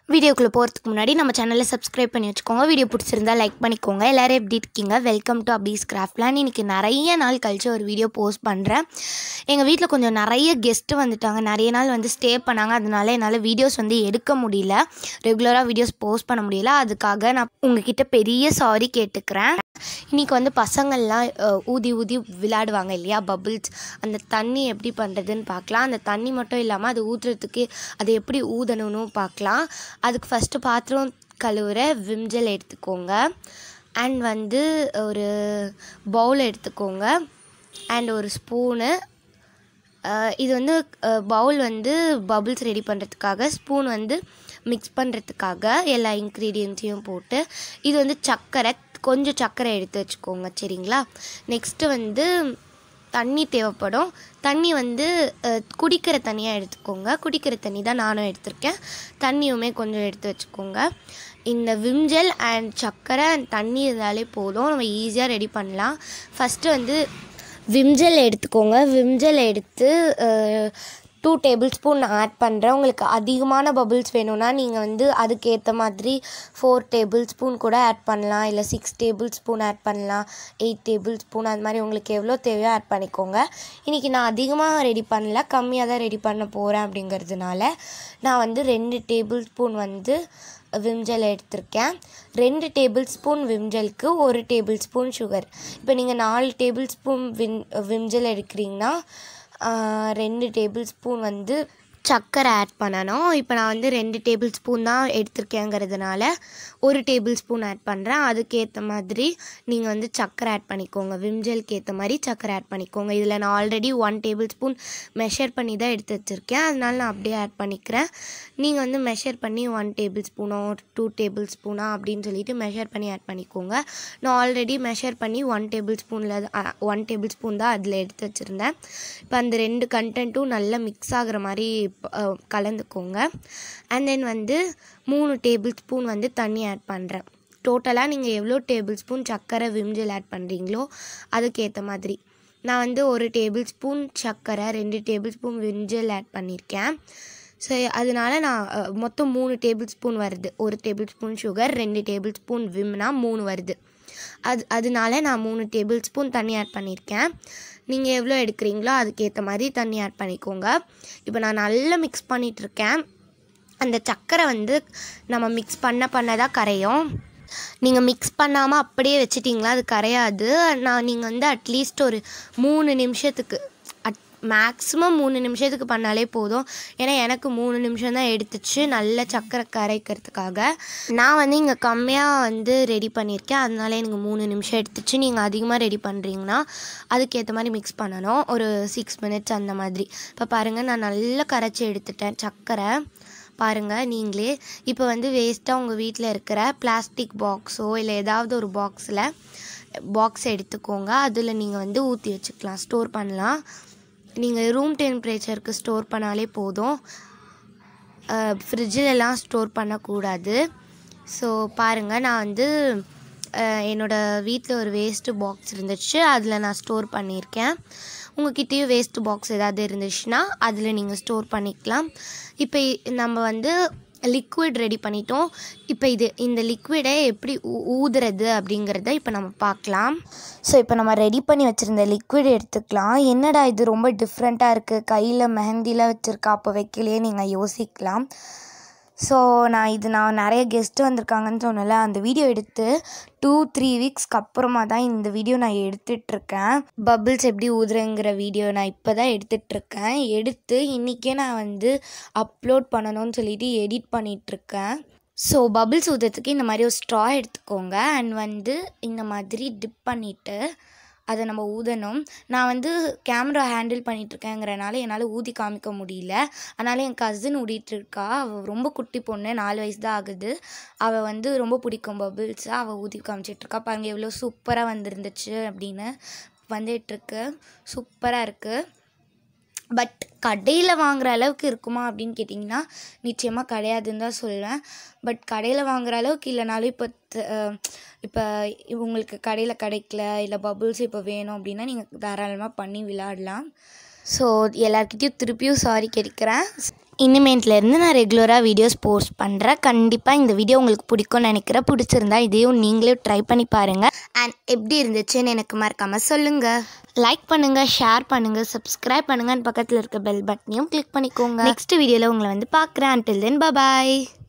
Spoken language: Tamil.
வீடியோக்குள்ளே போகிறதுக்கு முன்னாடி நம்ம சேனலை சப்ஸ்கிரைப் பண்ணி வச்சுக்கோங்க வீடியோ பிடிச்சிருந்தா லைக் பண்ணிக்கோங்க எல்லோரும் எப்படி இருக்கீங்க welcome to Abees craft plan இன்றைக்கி நிறைய நாள் கழிச்சு ஒரு வீடியோ போஸ்ட் பண்ணுறேன் எங்கள் வீட்டில் கொஞ்சம் நிறைய கெஸ்ட்டு வந்துட்டாங்க நிறைய நாள் வந்து ஸ்டே பண்ணாங்க அதனால என்னால் வீடியோஸ் வந்து எடுக்க முடியல ரெகுலராக வீடியோஸ் போஸ்ட் பண்ண முடியல அதுக்காக நான் உங்ககிட்ட பெரிய சாரி கேட்டுக்கிறேன் இன்றைக்கி வந்து பசங்கள்லாம் அஹ், ஊதி ஊதி விளையாடுவாங்க இல்லையா பபிள்ஸ் அந்த தண்ணி எப்படி பண்ணுறதுன்னு பார்க்கலாம் அந்த தண்ணி மட்டும் இல்லாமல் அது ஊற்றுறதுக்கு அதை எப்படி ஊதணும்னு பார்க்கலாம் அதுக்கு ஃபஸ்ட்டு பாத்திரம் கழுவுற விம்ஜல் எடுத்துக்கோங்க அண்ட் வந்து ஒரு பவுல் எடுத்துக்கோங்க அண்ட் ஒரு ஸ்பூனு அஹ் இது வந்து பவுல் வந்து பபுள்ஸ் ரெடி பண்ணுறதுக்காக ஸ்பூன் வந்து மிக்ஸ் பண்ணுறதுக்காக எல்லா இன்க்ரீடியன்ஸையும் போட்டு இது வந்து சர்க்கரை கொஞ்சம் சர்க்கரை எடுத்து வச்சுக்கோங்க சரிங்களா நெக்ஸ்ட்டு வந்து தண்ணி தேவைப்படும் தண்ணி வந்து அஹ், குடிக்கிற தண்ணியாக எடுத்துக்கோங்க குடிக்கிற தண்ணி தான் நானும் எடுத்திருக்கேன் தண்ணியுமே கொஞ்சம் எடுத்து வச்சுக்கோங்க இந்த விம்ஜெல் அண்ட் சர்க்கரை and தண்ணி இருந்தாலே போதும் நம்ம ஈஸியாக ரெடி பண்ணலாம் ஃபஸ்ட்டு வந்து விம்ஜெல் எடுத்துக்கோங்க விம்ஜெல் எடுத்து டூ டேபிள் ஸ்பூன் ஆட் பண்ணுறேன் உங்களுக்கு அதிகமான பபுள்ஸ் வேணும்னா நீங்கள் வந்து அதுக்கேற்ற மாதிரி ஃபோர் டேபிள் ஸ்பூன் கூட ஆட் பண்ணலாம் இல்லை சிக்ஸ் டேபிள் ஸ்பூன் ஆட் பண்ணலாம் எயிட் டேபிள் ஸ்பூன் அது மாதிரி உங்களுக்கு எவ்வளோ தேவையோ ஆட் பண்ணிக்கோங்க இன்றைக்கி நான் அதிகமாக ரெடி பண்ணல கம்மியாக தான் ரெடி பண்ண போகிறேன் அப்படிங்கிறதுனால நான் வந்து ரெண்டு டேபிள் ஸ்பூன் வந்து விம்ஜெல் எடுத்திருக்கேன் ரெண்டு டேபிள் ஸ்பூன் விம்ஜெலுக்கு ஒரு டேபிள் ஸ்பூன் சுகர் இப்போ நீங்கள் நாலு டேபிள் ஸ்பூன் விம் விம்ஜெல் எடுக்கிறீங்கன்னா ஆஹ், ரெண்டு டேபிள் ஸ்பூன் வந்து சர்க்கரை ஆட் பண்ணணும் இப்போ நான் வந்து ரெண்டு டேபிள் ஸ்பூன் தான் எடுத்திருக்கேங்கிறதுனால ஒரு டேபிள் ஸ்பூன் ஆட் பண்ணுறேன் அதுக்கேற்ற மாதிரி நீங்கள் வந்து சர்க்கரை ஆட் பண்ணிக்கோங்க விம்ஜெலுக்கு ஏற்ற மாதிரி சர்க்கரை ஆட் பண்ணிக்கோங்க இதில் நான் already one tablespoon measure பண்ணி தான் எடுத்து வச்சுருக்கேன் அதனால நான் அப்படியே ஆட் பண்ணிக்கிறேன் நீங்கள் வந்து மெஷர் பண்ணி ஒன் டேபிள் ஸ்பூனோ டூ டேபிள் ஸ்பூனா அப்படின்னு சொல்லிட்டு மெஷர் பண்ணி ஆட் பண்ணிக்கோங்க நான் ஆல்ரெடி மெஷர் பண்ணி ஒன் டேபிள் ஸ்பூனில் ஒன் டேபிள் ஸ்பூன் தான் அதில் எடுத்து வச்சுருந்தேன் இப்போ அந்த ரெண்டு கண்டென்ட்டும் நல்லா மிக்ஸ் ஆகுற மாதிரி அஹ், கலந்துக்கோங்க அண்ட் தென் வந்து மூணு டேபிள் ஸ்பூன் வந்து தண்ணி ஆட் பண்ணுறேன் டோட்டலாக நீங்கள் எவ்வளோ டேபிள் ஸ்பூன் சர்க்கரை விம்ஜல் ஆட் பண்ணுறீங்களோ அதுக்கேற்ற மாதிரி நான் வந்து ஒரு டேபிள் ஸ்பூன் சர்க்கரை ரெண்டு டேபிள் ஸ்பூன் விம்ஜல் ஆட் பண்ணியிருக்கேன் ஸோ அதனால நான் அஹ், மொத்தம் மூணு டேபிள் ஸ்பூன் வருது ஒரு டேபிள் ஸ்பூன் சுகர் ரெண்டு டேபிள் ஸ்பூன் விம்னா மூணு வருது அது அதனால நான் மூணு டேபிள் ஸ்பூன் தண்ணி ஆட் பண்ணியிருக்கேன் நீங்கள் எவ்வளோ எடுக்கிறீங்களோ அதுக்கேற்ற மாதிரி தண்ணி ஆட் பண்ணிக்கோங்க இப்போ நான் நல்லா மிக்ஸ் பண்ணிகிட்ருக்கேன் அந்த சர்க்கரை வந்து நம்ம மிக்ஸ் பண்ண பண்ண தான் கரையும் நீங்கள் மிக்ஸ் பண்ணாமல் அப்படியே வச்சிட்டிங்களா அது கரையாது நான் நீங்கள் வந்து அட்லீஸ்ட் ஒரு மூணு நிமிஷத்துக்கு அட் மேக்ஸிமம் மூணு நிமிஷத்துக்கு பண்ணாலே போதும் ஏன்னா எனக்கு மூணு நிமிஷம் தான் எடுத்துச்சு நல்ல சர்க்கரை கரைக்கிறதுக்காக நான் வந்து இங்கே கம்மியாக வந்து ரெடி பண்ணியிருக்கேன் அதனால எனக்கு மூணு நிமிஷம் எடுத்துச்சு நீங்கள் அதிகமாக ரெடி பண்ணுறீங்கன்னா அதுக்கேற்ற மாதிரி மிக்ஸ் பண்ணணும் ஒரு சிக்ஸ் மினிட்ஸ் அந்த மாதிரி இப்போ பாருங்கள் நான் நல்லா கரைச்சி எடுத்துட்டேன் சர்க்கரை பாருங்கள் நீங்களே இப்போ வந்து வேஸ்ட்டாக உங்கள் வீட்டில் இருக்கிற பிளாஸ்டிக் பாக்ஸோ இல்லை ஏதாவது ஒரு பாக்ஸில் பாக்ஸ் எடுத்துக்கோங்க அதில் நீங்கள் வந்து ஊற்றி வச்சுக்கலாம் ஸ்டோர் பண்ணலாம் நீங்கள் ரூம் டெம்பரேச்சருக்கு ஸ்டோர் பண்ணாலே போதும் ஃப்ரிட்ஜிலலாம் ஸ்டோர் பண்ணக்கூடாது ஸோ பாருங்கள் நான் வந்து அஹ், என்னோட வீட்டில் ஒரு வேஸ்ட்டு பாக்ஸ் இருந்துச்சு அதில் நான் ஸ்டோர் பண்ணியிருக்கேன் உங்ககிட்டயும் வேஸ்ட் பாக்ஸ் ஏதாவது இருந்துச்சுன்னா அதில் நீங்கள் ஸ்டோர் பண்ணிக்கலாம் இப்போ இ- நம்ம வந்து லிக்விட் ரெடி பண்ணிட்டோம் இப்போ இது இந்த லிக்விடை எப்படி ஊ- ஊதுறது அப்படிங்கிறத இப்போ நம்ம பார்க்கலாம் ஸோ இப்போ நம்ம ரெடி பண்ணி வச்சுருந்த லிக்விட் எடுத்துக்கலாம் என்னடா இது ரொம்ப டிஃப்ரெண்ட்டாக இருக்குது கையில் மெஹந்திலாம் வச்சுருக்கா அப்போ வைக்கலையே நீங்கள் யோசிக்கலாம் ஸோ நான் இது நான் நிறைய கெஸ்ட்டு வந்திருக்காங்கன்னு சொன்னல அந்த வீடியோ எடுத்து டூ த்ரீ வீக்ஸ்க்கு அப்புறமா தான் இந்த வீடியோ நான் எடுத்துட்ருக்கேன் பபிள்ஸ் எப்படி ஊதுறேங்கிற வீடியோ நான் இப்போ தான் எடுத்துட்ருக்கேன் எடுத்து இன்றைக்கே நான் வந்து அப்லோட் பண்ணணும்னு சொல்லிட்டு எடிட் பண்ணிகிட்ருக்கேன் ஸோ பபிள்ஸ் ஊதுறதுக்கு இந்த மாதிரி ஒரு ஸ்ட்ரா எடுத்துக்கோங்க அண்ட் வந்து இந்த மாதிரி டிப் பண்ணிவிட்டு அதை நம்ம ஊதணும் நான் வந்து கேமரா ஹேண்டில் பண்ணிகிட்ருக்கேங்கிறனால என்னால் ஊதி காமிக்க முடியல அதனால் என் கசின் ஊடிட்டுருக்கா அவள் ரொம்ப குட்டி பொண்ணு நாலு வயசு தான் ஆகுது அவள் வந்து ரொம்ப பிடிக்கும் பபிள்ஸ் அவள் ஊதி காமிச்சிட்ருக்கா பாருங்க எவ்வளோ சூப்பராக வந்துருந்துச்சு அப்படின்னு வந்துட்டுருக்கு சூப்பராக இருக்குது பட் கடையில் வாங்குற அளவுக்கு இருக்குமா அப்படின்னு கேட்டிங்கன்னா நிச்சயமாக கிடையாதுன்னு தான் சொல்லுவேன் பட் கடையில் வாங்குற அளவுக்கு இல்லைனாலும் இப்போ த- அஹ் இப்போ உங்களுக்கு கடையில் கிடைக்கல இல்லை பபுள்ஸ் இப்போ வேணும் அப்படின்னா நீங்கள் தாராளமாக பண்ணி விளையாடலாம் ஸோ எல்லார்கிட்டயும் திருப்பியும் சாரி கேட்குறேன் இனிமேட்லேருந்து நான் ரெகுலராக வீடியோஸ் போஸ்ட் பண்ணுறேன் கண்டிப்பாக இந்த வீடியோ உங்களுக்கு பிடிக்கும்னு நினைக்கிறேன் பிடிச்சிருந்தா இதையும் நீங்களே ட்ரை பண்ணி பாருங்கள் அண்ட் எப்படி இருந்துச்சுன்னு எனக்கு மறக்காமல் சொல்லுங்கள் லைக் பண்ணுங்கள் ஷேர் பண்ணுங்கள் சப்ஸ்கிரைப் பண்ணுங்கள் பக்கத்தில் இருக்க பெல் பட்டனையும் கிளிக் பண்ணிக்கோங்க நெக்ஸ்ட் வீடியோவில் உங்களை வந்து பார்க்குறேன் until then bye பாய்